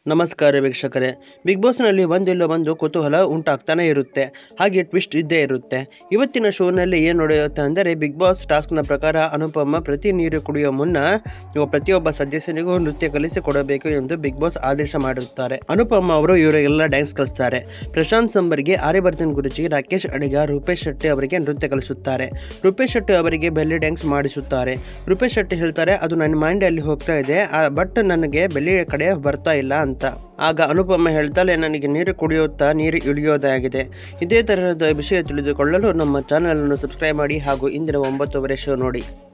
ನಮಸ್ಕಾರ ವೀಕ್ಷಕರೇ ಬಿಗ್ ಬಾಸ್ನಲ್ಲಿ ಒಂದಿಲ್ಲ ಒಂದು ಕುತೂಹಲ ಉಂಟಾಗ್ತಾನೆ ಇರುತ್ತೆ ಹಾಗೆ ಟ್ವಿಸ್ಟ್ ಇದ್ದೇ ಇರುತ್ತೆ ಇವತ್ತಿನ ಶೋನಲ್ಲಿ ಏನು ನಡೆಯುತ್ತೆ ಅಂದರೆ ಬಿಗ್ ಬಾಸ್ ಟಾಸ್ಕ್ನ ಪ್ರಕಾರ ಅನುಪಮ ಪ್ರತಿ ನೀರು ಕುಡಿಯೋ ಮುನ್ನ ಇವ ಪ್ರತಿಯೊಬ್ಬ ಸದಸ್ಯನಿಗೂ ನೃತ್ಯ ಕಲಿಸಿಕೊಡಬೇಕು ಎಂದು ಬಿಗ್ ಬಾಸ್ ಆದೇಶ ಮಾಡಿರುತ್ತಾರೆ ಅನುಪಮ ಅವರು ಇವರಿಗೆಲ್ಲ ಡ್ಯಾನ್ಸ್ ಕಲಿಸ್ತಾರೆ ಪ್ರಶಾಂತ್ ಸಂಬರ್ಗೆ ಆರ್ಯವರ್ಧನ್ ಗುರುಜಿ ರಾಕೇಶ್ ಅಡಿಗ ರೂಪೇಶ್ ಶೆಟ್ಟಿ ಅವರಿಗೆ ನೃತ್ಯ ಕಲಿಸುತ್ತಾರೆ ರೂಪೇಶ್ ಶೆಟ್ಟಿ ಅವರಿಗೆ ಬೆಲ್ಲಿ ಡ್ಯಾನ್ಸ್ ಮಾಡಿಸುತ್ತಾರೆ ರೂಪೇಶ್ ಶೆಟ್ಟಿ ಹೇಳ್ತಾರೆ ಅದು ನನ್ನ ಮೈಂಡಲ್ಲಿ ಹೋಗ್ತಾ ಇದೆ ಬಟ್ ನನಗೆ ಬೆಳ್ಳಿ ಕಡೆ ಬರ್ತಾ ಇಲ್ಲ ಅಂತ ಆಗ ಅನುಪಮ ಹೇಳ್ತಾಳೆ ನನಗೆ ನೀರು ಕುಡಿಯುತ್ತಾ ನೀರು ಇಳಿಯೋದಾಗಿದೆ ಇದೇ ತರಹದ ವಿಷಯ ತಿಳಿದುಕೊಳ್ಳಲು ನಮ್ಮ ಚಾನಲನ್ನು ಸಬ್ಸ್ಕ್ರೈಬ್ ಮಾಡಿ ಹಾಗೂ ಇಂದಿನ ಒಂಬತ್ತುವರೆ ಶೋ ನೋಡಿ